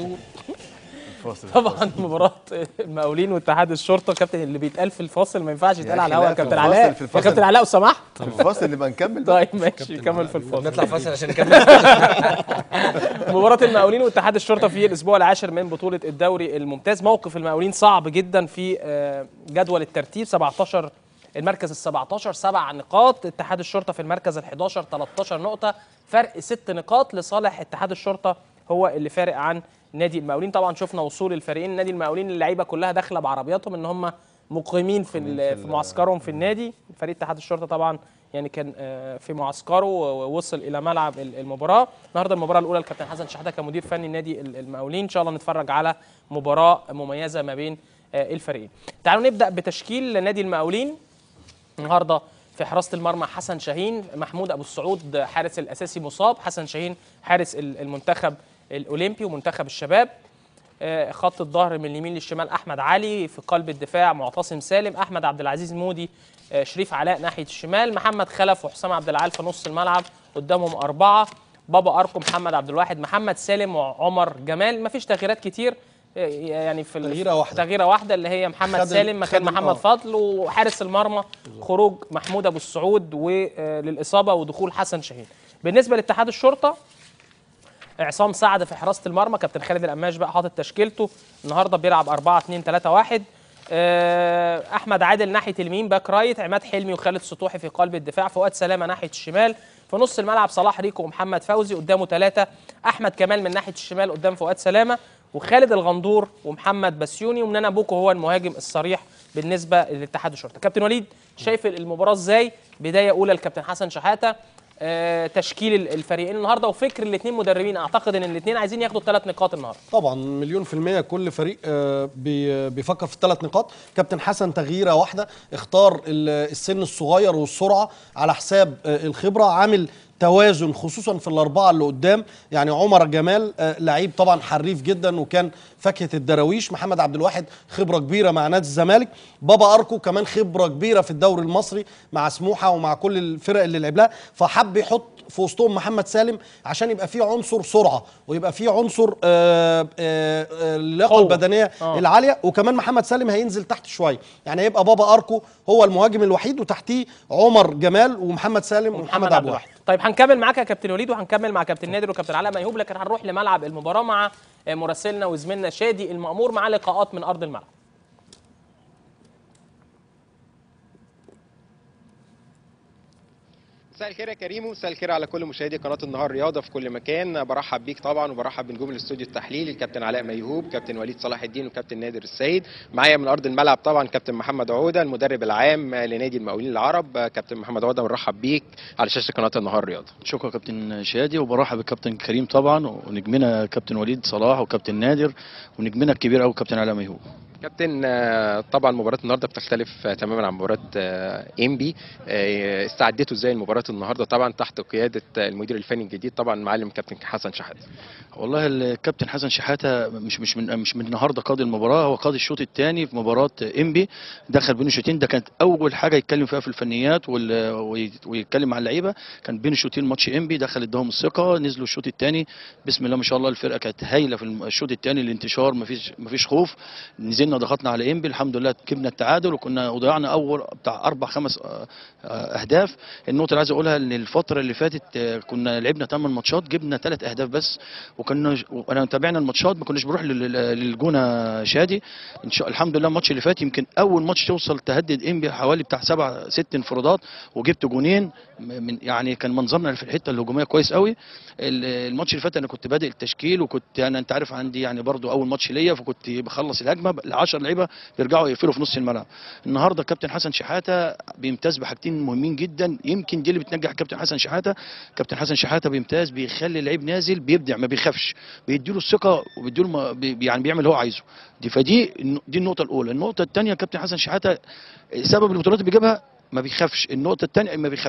طول الفاصل طبعا مباراه المقاولين واتحاد الشرطه كابتن اللي بيتقال في الفصل ما ينفعش يتقال يا على أخي الهواء لا، يا في كابتن الفاصل- علاء في يا الفاصل. كابتن علاء لو سمحت في الفاصل نبقى نكمل طيب ماشي كمل في الفصل نطلع فاصل عشان نكمل مباراة المقاولين واتحاد الشرطة في الأسبوع العاشر من بطولة الدوري الممتاز موقف المقاولين صعب جدا في آه، جدول الترتيب 17 المركز ال 17 سبع نقاط اتحاد الشرطة في المركز ال 11 13 نقطة فرق ست نقاط لصالح اتحاد الشرطة هو اللي فارق عن نادي المقاولين طبعا شفنا وصول الفريقين نادي المقاولين اللعيبة كلها داخلة بعربياتهم ان هم مقيمين في ال- في معسكرهم في النادي فريق اتحاد الشرطة طبعا يعني كان آه، في معسكره ووصل الى ملعب ال- المباراه النهارده المباراه الاولى الكابتن حسن شحاته كمدير فني نادي ال- المقاولين ان شاء الله نتفرج على مباراه مميزه ما بين آه، الفريقين تعالوا نبدا بتشكيل نادي المقاولين النهارده في حراسه المرمى حسن شاهين محمود ابو السعود حارس الاساسي مصاب حسن شاهين حارس ال- المنتخب الاولمبي ومنتخب الشباب آه، خط الظهر من اليمين للشمال احمد علي في قلب الدفاع معتصم سالم احمد عبد العزيز مودي آه، شريف علاء ناحيه الشمال محمد خلف وحسام عبد العال في نص الملعب قدامهم اربعه بابا اركو محمد عبد الواحد محمد سالم وعمر جمال مفيش تغييرات كتير آه، يعني في ال- تغييرة واحدة. تغييره واحده اللي هي محمد خد ال- سالم مكان خد ال- محمد آه. فضل وحارس المرمى خروج محمود ابو السعود وللاصابه ودخول حسن شاهين بالنسبه لاتحاد الشرطه عصام سعد في حراسه المرمى كابتن خالد القماش بقى حاطط تشكيلته النهارده بيلعب 4 2 3 1 آه، احمد عادل ناحيه اليمين باك رايت عماد حلمي وخالد سطوحي في قلب الدفاع فؤاد سلامه ناحيه الشمال في نص الملعب صلاح ريكو ومحمد فوزي قدامه ثلاثه احمد كمال من ناحيه الشمال قدام فؤاد سلامه وخالد الغندور ومحمد بسيوني ومنانا بوكو هو المهاجم الصريح بالنسبه لاتحاد الشرطه كابتن وليد شايف المباراه ازاي بدايه اولى للكابتن حسن شحاته آه، تشكيل ال- الفريقين النهارده وفكر الاثنين مدربين اعتقد ان الاثنين عايزين ياخدوا الثلاث نقاط النهارده طبعا مليون في المية كل فريق آه، بي- بيفكر في الثلاث نقاط كابتن حسن تغييرة واحدة اختار ال- السن الصغير والسرعة على حساب آه، الخبرة عامل توازن خصوصا في الأربعة اللي قدام يعني عمر جمال آه، لعيب طبعا حريف جدا وكان فاكهة الدراويش محمد عبد الواحد خبرة كبيرة مع نادي الزمالك بابا أركو كمان خبرة كبيرة في الدوري المصري مع سموحة ومع كل الفرق اللي لعب لها فحب يحط في وسطهم محمد سالم عشان يبقى فيه عنصر سرعه ويبقى فيه عنصر آه، آه، آه، اللياقه قوة. البدنيه آه. العاليه وكمان محمد سالم هينزل تحت شويه يعني هيبقى بابا اركو هو المهاجم الوحيد وتحتيه عمر جمال ومحمد سالم ومحمد عبد الواحد طيب هنكمل معاك يا كابتن وليد وهنكمل مع كابتن نادر وكابتن علاء ميهوب لكن هنروح لملعب المباراه مع آه، مراسلنا وزميلنا شادي المأمور مع لقاءات من ارض الملعب مساء الخير يا كريم ومساء الخير على كل مشاهدي قناه النهار رياضه في كل مكان برحب بيك طبعا وبرحب بنجوم الاستوديو التحليلي الكابتن علاء ميهوب كابتن وليد صلاح الدين وكابتن نادر السيد معايا من ارض الملعب طبعا كابتن محمد عوده المدرب العام لنادي المقاولين العرب كابتن محمد عوده بنرحب بيك على شاشه قناه النهار رياضه شكرا كابتن شادي وبرحب بالكابتن كريم طبعا ونجمنا كابتن وليد صلاح وكابتن نادر ونجمنا الكبير قوي كابتن علاء ميهوب كابتن آه، طبعا مباراة النهارده بتختلف آه، تماما عن مباراة آه، انبي آه، استعدتوا ازاي لمباراة النهارده طبعا تحت قيادة آه، المدير الفني الجديد طبعا معلم كابتن حسن شحات والله الكابتن حسن شحاته مش مش من مش من النهارده قاضي المباراه هو قاضي الشوط الثاني في مباراه انبي دخل بين الشوطين ده كانت اول حاجه يتكلم فيها في الفنيات وال- وي- ويتكلم مع اللعيبه كان بين الشوطين ماتش انبي دخل اداهم الثقه نزلوا الشوط الثاني بسم الله ما شاء الله الفرقه كانت هايله في الم- الشوط الثاني الانتشار ما فيش ما فيش خوف نزلنا ضغطنا على انبي الحمد لله جبنا التعادل وكنا وضيعنا اول بتاع اربع خمس آه، آه، اهداف النقطه اللي عايز اقولها ان الفتره اللي فاتت آه، كنا لعبنا 8 ماتشات جبنا ثلاث اهداف بس وكنا وانا تابعنا الماتشات ما كناش بنروح لل- للجونه شادي ان شاء الحمد لله الماتش اللي فات يمكن اول ماتش توصل تهدد انبي حوالي بتاع سبع ست انفرادات وجبت جونين من يعني كان منظرنا في الحته الهجوميه كويس قوي ال- الماتش اللي فات انا كنت بادئ التشكيل وكنت انا انت عارف عندي يعني برضو اول ماتش ليا فكنت بخلص الهجمه ال 10 لعيبه بيرجعوا يقفلوا في نص الملعب النهارده كابتن حسن شحاته بيمتاز بحاجتين مهمين جدا يمكن دي اللي بتنجح كابتن حسن شحاته كابتن حسن شحاته بيمتاز بيخلي اللعيب نازل بيبدع ما بيخافش بيديله الثقه وبيديله ما- بي- يعني بيعمل اللي هو عايزه دي فدي الن- دي النقطه الاولى النقطه الثانيه كابتن حسن شحاته سبب البطولات اللي بيجيبها ما بيخافش النقطه الثانيه ما بيخافش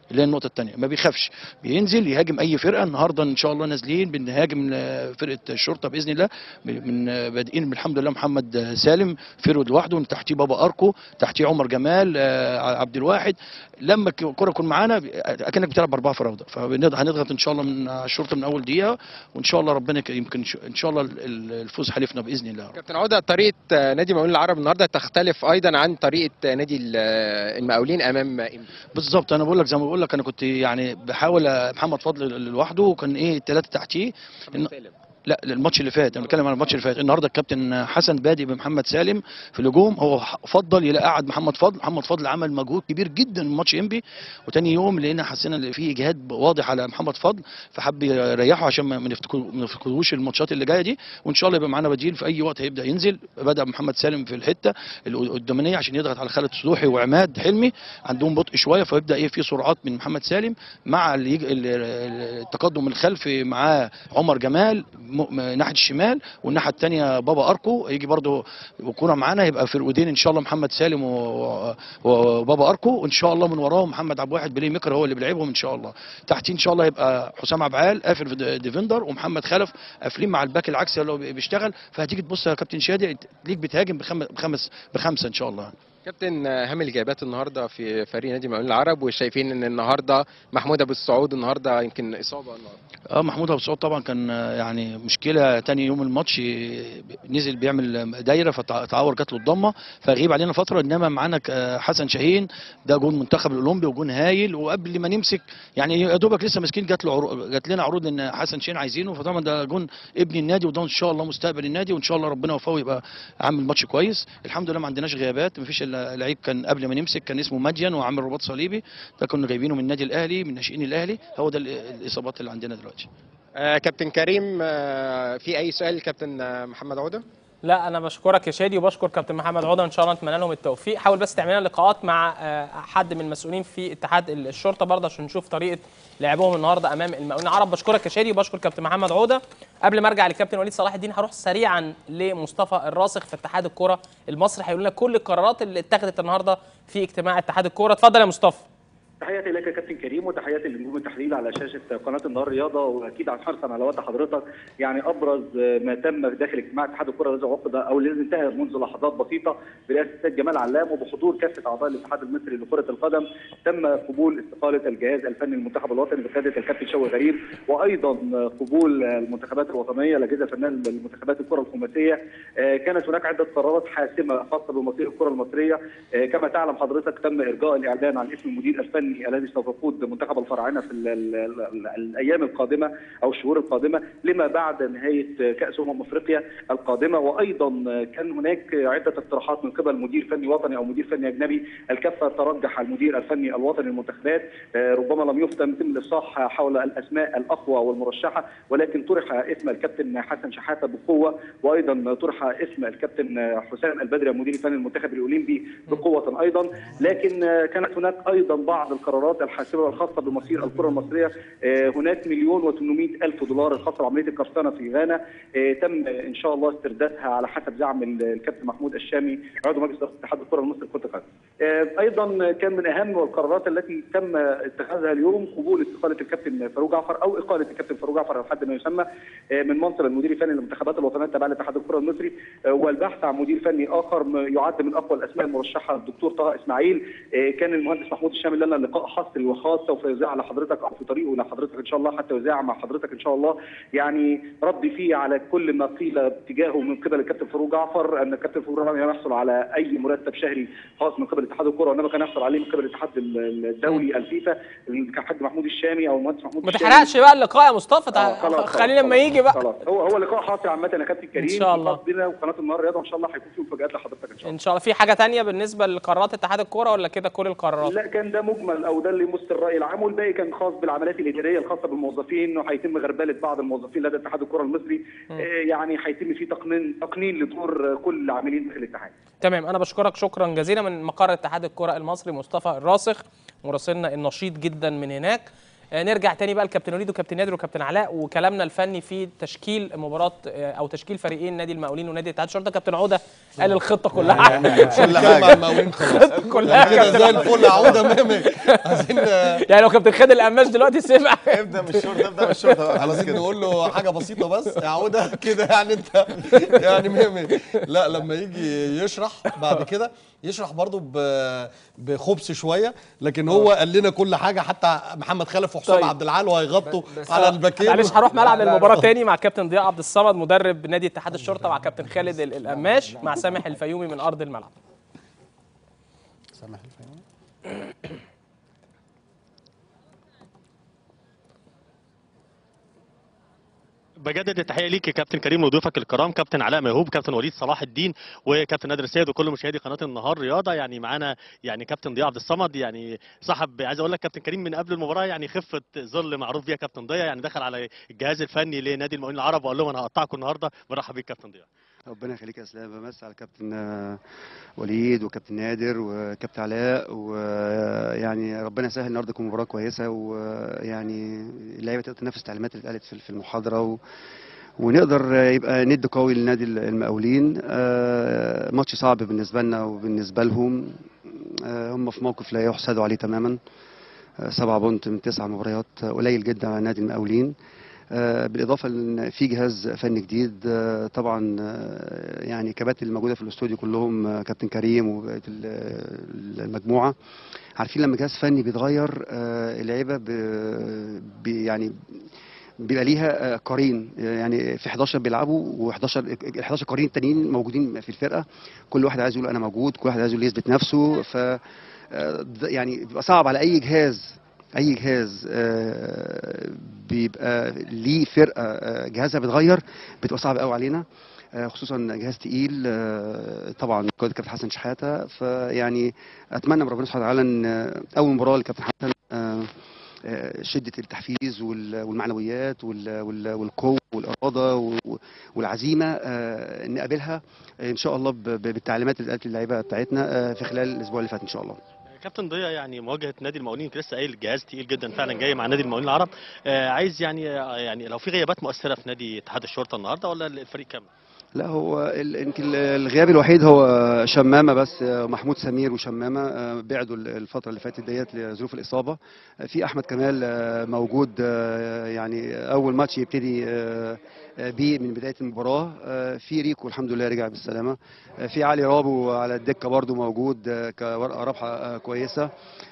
اللي هي النقطه الثانيه ما بيخافش بينزل يهاجم اي فرقه النهارده ان شاء الله نازلين بنهاجم آه، فرقه الشرطه باذن الله من آه، بادئين بالحمد لله محمد آه، سالم فرود لوحده تحتيه بابا اركو تحتيه عمر جمال آه، عبد الواحد لما الك- الكره تكون معانا اكنك بتلعب اربعه فراوده فهنضغط ان شاء الله من على الشرطه من اول دقيقه وان شاء الله ربنا يك- يمكن ش- ان شاء الله ال- ال- الفوز حلفنا باذن الله كابتن عوده طريقه آه، نادي المقاولين العرب النهارده تختلف ايضا عن طريقه آه، نادي ال- آه، المقاولين امام انبي بالظبط انا بقول لك زي ما بقول لك انا كنت يعني بحاول آه، محمد فضل لوحده وكان ايه الثلاثه تحتيه إن- لا الماتش اللي فات انا بتكلم عن الماتش اللي فات النهارده الكابتن حسن بادئ بمحمد سالم في الهجوم هو ح- فضل يلاقي قعد محمد فضل محمد فضل عمل مجهود كبير جدا في ماتش انبي وتاني يوم لقينا حسينا ان في اجهاد واضح على محمد فضل فحب يريحه عشان ما ما نفتكر- ما نفتكروش الماتشات اللي جايه دي وان شاء الله يبقى معانا بديل في اي وقت هيبدا ينزل بدا محمد سالم في الحته القدامانيه عشان يضغط على خالد صدوحي وعماد حلمي عندهم بطء شويه فيبدا ايه في سرعات من محمد سالم مع اللي يج- ال- ال- التقدم الخلفي معاه عمر جمال م- م- ناحيه الشمال والناحيه الثانيه بابا اركو يجي برده وكوره معانا يبقى فرقتين ان شاء الله محمد سالم و- وبابا اركو وان شاء الله من وراهم محمد عبد الواحد بلاي ميكر هو اللي بيلعبهم ان شاء الله تحتيه ان شاء الله يبقى حسام عبعال قافل في د- ديفندر ومحمد خلف قافلين مع الباك العكسي اللي هو بي- بيشتغل فهتيجي تبص يا كابتن شادي ليك بتهاجم بخم- بخمس بخمسه ان شاء الله كابتن اهم الاجابات النهارده في فريق نادي المقاولين العرب وشايفين ان النهارده محمود ابو السعود النهارده يمكن اصابه النهارده اه محمود ابو سعود طبعا كان آه، يعني مشكله تاني يوم الماتش آه، نزل بيعمل دايره فتعور جات له الضمه فغيب علينا فتره انما معانا ك- آه، حسن شاهين ده جون منتخب الاولمبي وجون هايل وقبل ما نمسك يعني يا دوبك لسه ماسكين جات له عرو- جات لنا عروض ان حسن شاهين عايزينه فطبعا ده جون ابن النادي وده ان شاء الله مستقبل النادي وان شاء الله ربنا يوفقه يبقى عامل ماتش كويس الحمد لله ما عندناش غيابات ما فيش الا لعيب كان قبل ما نمسك كان اسمه مدين وعامل رباط صليبي ده كنا جايبينه من النادي الاهلي من ناشئين الاهلي هو ده ال- الاصابات اللي عندنا دلوقتي آه كابتن كريم آه في اي سؤال لكابتن آه، محمد عوده لا انا بشكرك يا شادي وبشكر كابتن محمد عوده ان شاء الله نتمنى لهم التوفيق حاول بس تعمل لنا لقاءات مع آه، حد من المسؤولين في اتحاد الشرطه برضه عشان نشوف طريقه لعبهم النهارده امام المقاولين العرب بشكرك يا شادي وبشكر كابتن محمد عوده قبل ما ارجع لكابتن وليد صلاح الدين هروح سريعا لمصطفى الراسخ في اتحاد الكره المصري هيقول لنا كل القرارات اللي اتخذت النهارده في اجتماع اتحاد الكره اتفضل يا مصطفى تحياتي لك يا كابتن كريم وتحياتي لنجوم التحليل على شاشه قناه النهار رياضه واكيد عن حرصا على وقت حضرتك يعني ابرز ما تم داخل اجتماع اتحاد الكره الذي عقد او الذي انتهى منذ لحظات بسيطه برئاسه السيد جمال علام وبحضور كافه اعضاء الاتحاد المصري لكره القدم تم قبول استقاله الجهاز الفني للمنتخب الوطني بقياده الكابتن شوقي غريب وايضا قبول المنتخبات الوطنيه الاجهزه الفنيه للمنتخبات الكره الخماسيه آه، كانت هناك عده قرارات حاسمه خاصه بمصير الكره المصريه آه، كما تعلم حضرتك تم ارجاء الاعلان عن اسم المدير الفني الذي سوف يقود منتخب الفراعنه في ال ال ال الايام القادمه او الشهور القادمه لما بعد نهايه كاس امم افريقيا القادمه وايضا كان هناك عده اقتراحات من قبل مدير فني وطني او مدير فني اجنبي الكفه ترجح المدير الفني الوطني للمنتخبات آه، ربما لم يفتم يتم الافصاح حول الاسماء الاقوى والمرشحه ولكن طرح اسم الكابتن حسن شحاته بقوه وايضا طرح اسم الكابتن حسام البدري مدير فني المنتخب الاولمبي بقوه ايضا لكن آه، كانت هناك ايضا بعض القرارات الحاسمه والخاصه بمصير الكره المصريه آه، هناك مليون و800 الف دولار الخاصه بعمليه القرصنه في غانا آه، تم ان شاء الله استردادها على حسب زعم الكابتن محمود الشامي عضو مجلس اداره اتحاد الكره المصري لكره القدم. آه، ايضا كان من اهم القرارات التي تم اتخاذها اليوم قبول استقاله الكابتن فاروق جعفر او اقاله الكابتن فاروق جعفر على حد ما يسمى آه، من منصب المدير الفني للمنتخبات الوطنيه تبع لاتحاد الكره المصري آه، والبحث عن مدير فني اخر م- يعد من اقوى الاسماء المرشحه الدكتور طه اسماعيل آه، كان المهندس محمود الشامي لنا لقاء حصري وخاص سوف يذاع على حضرتك او في طريقه لحضرتك ان شاء الله حتى يذاع مع حضرتك ان شاء الله يعني ردي فيه على كل ما قيل تجاهه من قبل الكابتن فاروق جعفر ان الكابتن فاروق جعفر لم يحصل على اي مرتب شهري خاص من قبل اتحاد الكره وانما كان يحصل عليه من قبل الاتحاد الدولي الفيفا الحاج محمود الشامي او المهندس محمود ما الشامي. تحرقش بقى اللقاء يا مصطفى آه، تع- خلاص، خلينا لما خلاص، يجي بقى خلاص هو هو لقاء حاصل عامه يا كابتن كريم إن شاء الله. خاص بنا وقناه النهار رياضه وان شاء الله هيكون فيه مفاجات لحضرتك ان شاء الله ان شاء الله في حاجه تانية بالنسبه لقرارات اتحاد الكوره ولا كده كل القرارات لا كان ده مجمل او ده اللي يمس الراي العام والباقي كان خاص بالعمليات الاداريه الخاصه بالموظفين انه هيتم غربله بعض الموظفين لدى اتحاد الكره المصري آه، يعني هيتم فيه تقنين تقنين لدور كل العاملين داخل الاتحاد تمام انا بشكرك شكرا جزيلا من مقر اتحاد الكره المصري مصطفى الراسخ مراسلنا النشيط جدا من هناك آه، نرجع تاني بقى لكابتن وليد وكابتن نادر وكابتن علاء وكلامنا الفني في تشكيل مباراه آه، او تشكيل فريقين نادي المقاولين ونادي اتحاد الشرطه كابتن عوده قال الخطه كلها كل حاجه المقاولين خلاص كلها كده كابتن زي الفل عوده ميمي عايزين آه، يعني لو كابتن خالد القماش دلوقتي سمع ابدا من الشورت ابدا من الشورت بقى خلاص عايزين كده نقول له حاجه بسيطه بس يا عوده كده يعني انت يعني ميمي لا لما يجي يشرح بعد كده يشرح برضو ب- بخبث شويه لكن هو قال لنا كل حاجه حتى محمد خلف وحسام طيب. عبد العال وهيغطوا بس على أنا- الباكين معلش هروح ملعب المباراه تاني مع كابتن ضياء عبد الصمد مدرب نادي اتحاد الشرطه مع كابتن خالد ال- القماش مع سامح الفيومي من ارض الملعب سامح الفيومي. بجدد التحيه ليك يا كابتن كريم وضيوفك الكرام كابتن علاء ميهوب كابتن وليد صلاح الدين وكابتن نادر السيد وكل مشاهدي قناه النهار رياضه يعني معانا يعني كابتن ضياء عبد الصمد يعني صاحب عايز اقول لك كابتن كريم من قبل المباراه يعني خفه ظل معروف بيها كابتن ضياء يعني دخل على الجهاز الفني لنادي المقاولين العرب وقال لهم انا هقطعكم النهارده برحب بيك كابتن ضياء ربنا يخليك يا اسلام بمس على كابتن آه، وليد وكابتن نادر وكابتن علاء ويعني ربنا يسهل النهارده تكون مباراه كويسه ويعني اللعيبه تقدر تنفذ التعليمات اللي اتقالت في في المحاضره و ونقدر آه، يبقى ند قوي لنادي المقاولين آه، ماتش صعب بالنسبه لنا وبالنسبه لهم آه، هم في موقف لا يحسدوا عليه تماما آه، سبعة بونت من تسع مباريات آه، قليل جدا على نادي المقاولين آه، بالاضافه لان في جهاز فني جديد آه، طبعا آه، يعني كباتن الموجوده في الاستوديو كلهم آه، كابتن كريم وبقيه ال- المجموعه عارفين لما جهاز فني بيتغير آه، اللعيبه ب- بي- يعني بيبقى ليها آه، قرين يعني في 11 بيلعبوا و11 ال 11 قرين التانيين موجودين في الفرقه كل واحد عايز يقول انا موجود كل واحد عايز يقول يثبت نفسه ف آه، ده يعني بيبقى صعب على اي جهاز اي جهاز آه، بيبقى ليه فرقه آه، جهازها بيتغير بتبقى صعب قوي علينا آه، خصوصا جهاز تقيل آه، طبعا قائد كابتن حسن شحاته فيعني اتمنى من ربنا سبحانه وتعالى ان آه، اول مباراه لكابتن حسن آه، آه، شده التحفيز وال- والمعنويات وال- وال- والقوه والاراده و- والعزيمه آه، نقابلها ان شاء الله ب- ب- بالتعليمات اللي قالت للعيبه بتاعتنا آه، في خلال الاسبوع اللي فات ان شاء الله كابتن ضياء يعني مواجهه نادي المقاولين انت لسه قايل جهاز تقيل جدا فعلا جاي مع نادي المقاولين العرب آه عايز يعني آه يعني لو في غيابات مؤثره في نادي اتحاد الشرطه النهارده ولا الفريق كامل؟ لا هو ال- يمكن الغياب الوحيد هو شمامه بس محمود سمير وشمامه آه، بعدوا ال- الفتره اللي فاتت ديت لظروف الاصابه آه، في احمد كمال آه، موجود آه، يعني اول ماتش يبتدي آه، آه، بيه من بدايه المباراه آه، في ريكو الحمد لله رجع بالسلامه آه، في علي رابو على الدكه برضو موجود آه، كورقه رابحه آه، كويسه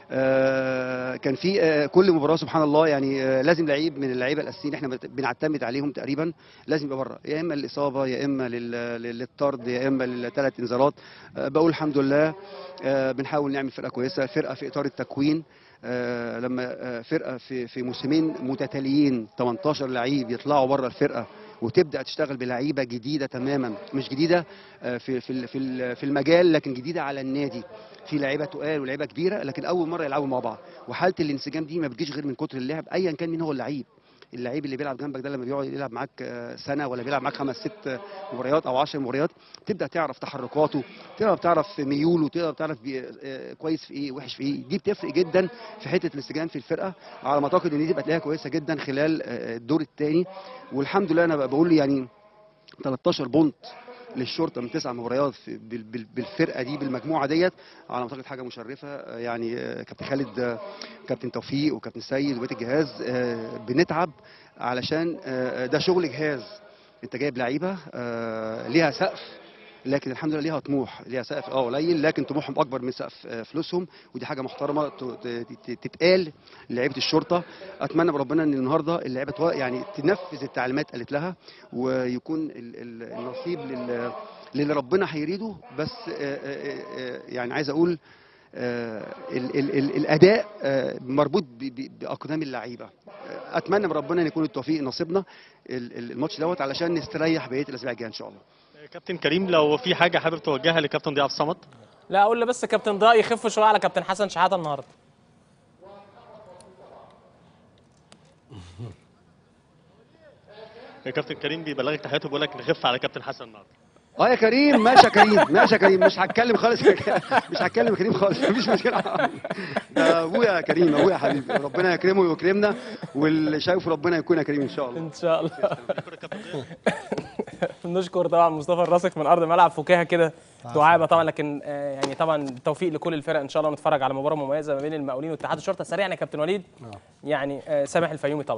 آه، كان في آه، كل مباراه سبحان الله يعني آه، لازم لعيب من اللعيبه الاساسيين احنا بت- بنعتمد عليهم تقريبا لازم يبقى بره يا اما الاصابه يا اما لل- لل- للطرد يا اما للثلاث انذارات آه، بقول الحمد لله آه، بنحاول نعمل فرقه كويسه فرقه في اطار التكوين آه، لما آه، فرقه في في موسمين متتاليين 18 لعيب يطلعوا بره الفرقه وتبدا تشتغل بلعيبه جديده تماما مش جديده آه، في في ال- في ال- في المجال لكن جديده على النادي في لعيبه تقال ولعيبه كبيره لكن اول مره يلعبوا مع بعض وحاله الانسجام دي ما بتجيش غير من كتر اللعب ايا كان مين هو اللعيب اللعيب اللي بيلعب جنبك ده لما بيقعد يلعب معاك آه، سنه ولا بيلعب معاك خمس ست آه، مباريات او 10 مباريات تبدا تعرف تحركاته تقدر تعرف ميوله تقدر تعرف بي- آه، كويس في ايه وحش في ايه دي بتفرق جدا في حته الانسجام في الفرقه على ما اعتقد ان دي تبقى تلاقيها كويسه جدا خلال آه، الدور الثاني والحمد لله انا بقى بقول يعني 13 بونت للشرطه من تسع مباريات في- بال- بال- بالفرقه دي بالمجموعه ديت على ما اعتقد حاجه مشرفه آه، يعني آه، كابتن خالد آه، كابتن توفيق وكابتن سيد وبقيه الجهاز آه، بنتعب علشان آه، ده شغل جهاز انت جايب لعيبه آه، ليها سقف لكن الحمد لله ليها طموح ليها سقف اه قليل لكن طموحهم اكبر من سقف آه، فلوسهم ودي حاجه محترمه ت- ت- ت- تتقال للعيبه الشرطه اتمنى بربنا ان النهارده اللعيبه تو- يعني تنفذ التعليمات قالت لها ويكون ال- ال- النصيب لل- للي ربنا هيريده بس آه، آه، آه، يعني عايز اقول آه، ال- ال- ال- الاداء آه، مربوط ب- ب- باقدام اللعيبه آه، اتمنى من ربنا ان يكون التوفيق نصيبنا ال- ال- الماتش دوت علشان نستريح بقيه الاسابيع الجايه ان شاء الله آه، كابتن كريم لو في حاجه حابب توجهها لكابتن ضياء عبد الصمد لا اقول له بس كابتن ضياء يخف شويه على كابتن حسن شحاته النهارده كابتن كريم بيبلغك تحياته بيقول لك نخف على كابتن حسن النهارده اه يا كريم ماشي يا كريم ماشي يا كريم مش هتكلم خالص يا كريم. مش هتكلم يا كريم خالص مفيش مشكله ده ابويا يا كريم ابويا يا حبيبي ربنا يكرمه ويكرمنا واللي شايفه ربنا يكون يا كريم ان شاء الله ان شاء الله نشكر طبعا مصطفى الراسك من ارض الملعب فكاهه كده دعابه طبعا لكن آه، يعني طبعا التوفيق لكل الفرق ان شاء الله نتفرج على مباراه مميزه ما بين المقاولين واتحاد الشرطه سريعا يا كابتن وليد يعني آه، سامح الفيومي طبعا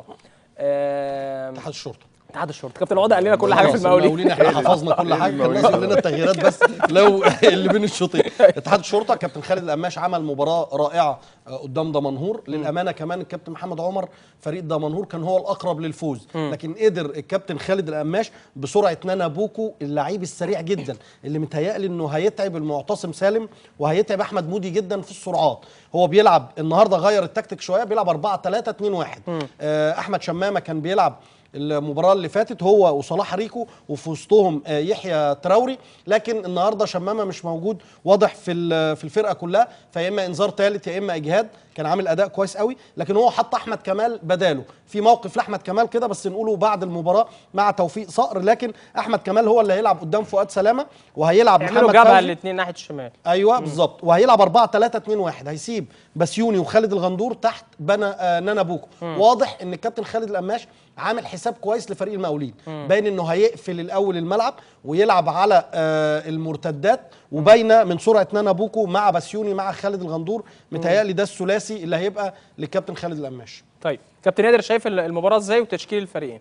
آه، اتحاد الشرطه اتحاد الشرطه كابتن الوضع قال لنا كل حاجه في خلاص، المقاولين احنا حفظنا كل حاجه كان لازم لنا التغييرات بس لو اللي بين الشوطين اتحاد الشرطه كابتن خالد القماش عمل مباراه رائعه آه، قدام دمنهور للامانه كمان الكابتن محمد عمر فريق دمنهور كان هو الاقرب للفوز لكن قدر الكابتن خالد القماش بسرعه نانا بوكو اللعيب السريع جدا اللي متهيألي انه هيتعب المعتصم سالم وهيتعب احمد مودي جدا في السرعات هو بيلعب النهارده غير التكتيك شويه بيلعب 4 3 2 1 آه، احمد شمامه كان بيلعب المباراه اللي فاتت هو وصلاح ريكو وفي وسطهم آه، يحيى تراوري لكن النهارده شمامه مش موجود واضح في ال- في الفرقه كلها فيا اما انذار ثالث يا اما اجهاد كان عامل اداء كويس قوي لكن هو حط احمد كمال بداله في موقف لاحمد كمال كده بس نقوله بعد المباراه مع توفيق صقر لكن احمد كمال هو اللي هيلعب قدام فؤاد سلامه وهيلعب يعملوا محمد جبهه فوزي الاثنين ناحيه الشمال ايوه بالظبط وهيلعب 4 3 2 1 هيسيب بسيوني وخالد الغندور تحت بنا آه نانا بوكو واضح ان الكابتن خالد القماش عامل حساب كويس لفريق المقاولين باين انه هيقفل الاول الملعب ويلعب على آه المرتدات وباينه من سرعه نانا بوكو مع بسيوني مع خالد الغندور متهيألي ده الثلاثي اللي هيبقى للكابتن خالد القماش طيب كابتن نادر شايف المباراه ازاي وتشكيل الفريقين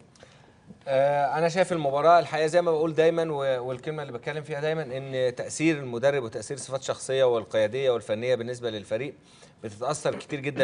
آه، انا شايف المباراه الحقيقه زي ما بقول دايما و- والكلمه اللي بتكلم فيها دايما ان تاثير المدرب وتاثير صفات الشخصيه والقياديه والفنيه بالنسبه للفريق بتتاثر كتير جدا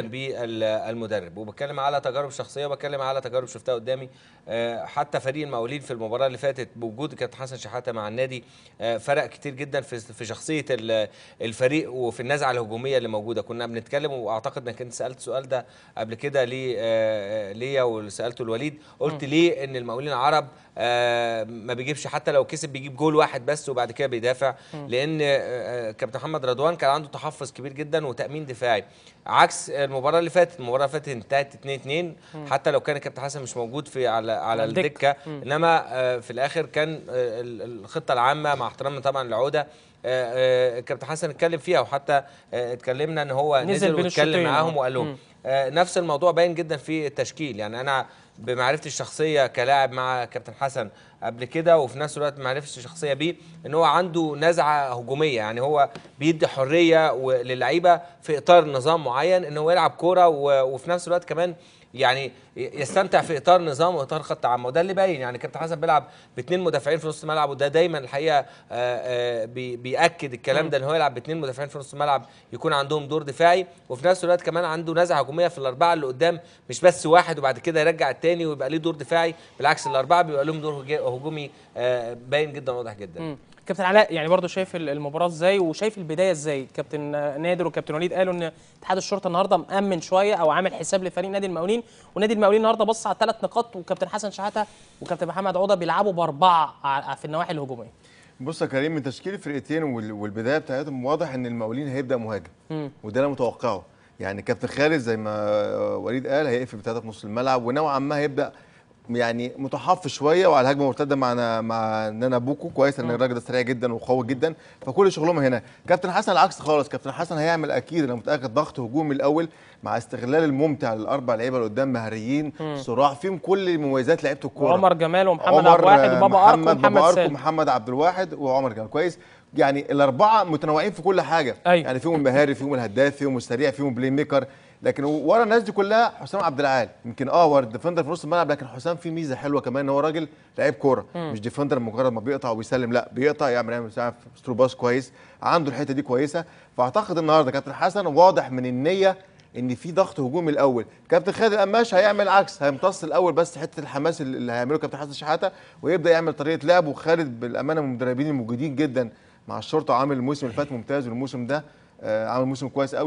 بالمدرب وبتكلم على تجارب شخصيه وبتكلم على تجارب شفتها قدامي آه، حتى فريق المقاولين في المباراه اللي فاتت بوجود كابتن حسن شحاته مع النادي آه، فرق كتير جدا في في شخصيه ال- الفريق وفي النزعه الهجوميه اللي موجوده كنا بنتكلم واعتقد انك انت سالت السؤال ده قبل كده ليه آه، ليا وسالته الوليد قلت ليه ان المقاولين العرب آه، ما بيجيبش حتى لو كسب بيجيب جول واحد بس وبعد كده بيدافع لان آه، آه، كابتن محمد رضوان كان عنده تحفظ كبير جدا وتامين دفاعي عكس المباراه اللي فاتت المباراه اللي فاتت انتهت 2 2 حتى لو كان الكابتن حسن مش موجود في على على الدكة. الدكه انما آه، في الاخر كان آه، ال- الخطه العامه مع احترامنا طبعا لعوده آه، آه، الكابتن حسن اتكلم فيها وحتى آه، اتكلمنا ان هو نزل نزل بين واتكلم الشوطين، معاهم آه. وقال لهم مم. آه، نفس الموضوع باين جدا في التشكيل يعني انا بمعرفتي الشخصيه كلاعب مع كابتن حسن قبل كده وفي نفس الوقت معرفتي الشخصيه بيه ان هو عنده نزعه هجوميه يعني هو بيدي حريه و- للعيبه في اطار نظام معين ان هو يلعب كوره و- وفي نفس الوقت كمان يعني ي- يستمتع في اطار نظام واطار خط عام وده اللي باين يعني كابتن حسن بيلعب باثنين مدافعين في نص الملعب وده دايما الحقيقه آه، آه، بي- بياكد الكلام ده ان هو يلعب باثنين مدافعين في نص الملعب يكون عندهم دور دفاعي وفي نفس الوقت كمان عنده نزعه هجوميه في الاربعه اللي قدام مش بس واحد وبعد كده يرجع الثاني ويبقى ليه دور دفاعي بالعكس الاربعه بيبقى لهم دور هجي- هجومي آه، باين جدا واضح جدا مم. كابتن علاء يعني برضو شايف ال- المباراه ازاي وشايف البدايه ازاي كابتن آه، نادر وكابتن وليد قالوا ان اتحاد الشرطه النهارده مأمن شويه او عامل حساب لفريق نادي المقاولين ونادي المقاولين النهارده بص على ثلاث نقاط وكابتن حسن شحاته وكابتن محمد عوده بيلعبوا باربعه ع- في النواحي الهجوميه بص يا كريم من تشكيل الفرقتين وال- والبدايه بتاعتهم واضح ان المقاولين هيبدا مهاجم وده انا متوقعه يعني كابتن خالد زي ما وليد قال هيقفل بثلاثه في نص الملعب ونوعا ما هيبدا يعني متحفظ شويه وعلى هجمه مرتده مع مع نانا بوكو كويس ان الراجل ده سريع جدا وقوي جدا فكل شغلهم هنا كابتن حسن العكس خالص كابتن حسن هيعمل اكيد انا متاكد ضغط هجومي الاول مع استغلال الممتع للاربع لعيبه اللي قدام مهاريين صراع فيهم كل مميزات لعيبه الكوره وعمر جمال ومحمد عمر عبد الواحد وبابا ارك محمد ومحمد بابا أرك سالم ومحمد عبد الواحد وعمر جمال كويس يعني الاربعه متنوعين في كل حاجه أيوة. يعني فيهم المهاري فيهم الهداف فيهم السريع فيهم بلاي ميكر لكن ورا الناس دي كلها حسام عبد العال يمكن اه ورا ديفندر في نص الملعب لكن حسام فيه ميزه حلوه كمان ان هو راجل لعيب كوره مش ديفندر مجرد ما بيقطع وبيسلم لا بيقطع يعمل يعمل ساعة سترو باس كويس عنده الحته دي كويسه فاعتقد النهارده كابتن حسن واضح من النيه ان في ضغط هجومي الاول كابتن خالد القماش هيعمل عكس هيمتص الاول بس حته الحماس اللي هيعمله كابتن حسن شحاته ويبدا يعمل طريقه لعب وخالد بالامانه من المدربين الموجودين جدا مع الشرطه عامل الموسم اللي فات ممتاز والموسم ده آه، عامل موسم كويس قوي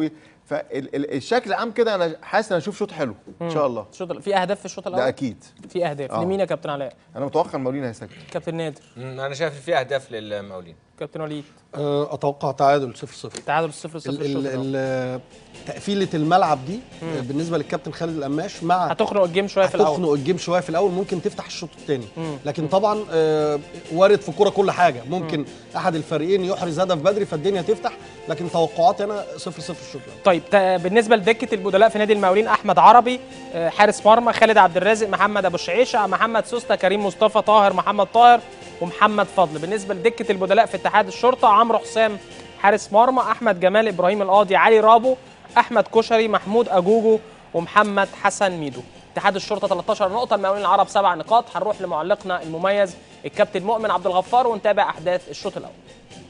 فالشكل العام كده انا حاسس ان اشوف شوط حلو ان شاء الله الشوط ال- في اهداف في الشوط الاول ده اكيد في اهداف آه. لمين يا كابتن علاء انا متوقع المقاولين هيسجل كابتن نادر مم، انا شايف في اهداف للمقاولين كابتن وليد آه، اتوقع تعادل 0 0 تعادل 0 0 ال- الشوط ال- الأول. ال- تقفيله الملعب دي آه، بالنسبه للكابتن خالد القماش مع هتخنق الجيم شويه في الاول هتخنق الجيم شويه في الاول ممكن تفتح الشوط الثاني لكن طبعا آه، وارد في الكوره كل حاجه ممكن احد الفريقين يحرز هدف بدري فالدنيا تفتح لكن توقعاتي انا 0 0 الشوط الاول طيب تا- بالنسبه لدكه البدلاء في نادي المقاولين احمد عربي آه، حارس مرمى خالد عبد الرازق محمد ابو شعيشه محمد سوسته كريم مصطفى طاهر محمد طاهر ومحمد فضل بالنسبه لدكه البدلاء في اتحاد الشرطه عمرو حسام حارس مرمى احمد جمال ابراهيم القاضي علي رابو احمد كشري محمود اجوجو ومحمد حسن ميدو اتحاد الشرطه 13 نقطه المقاولين العرب 7 نقاط هنروح لمعلقنا المميز الكابتن مؤمن عبد الغفار ونتابع احداث الشوط الاول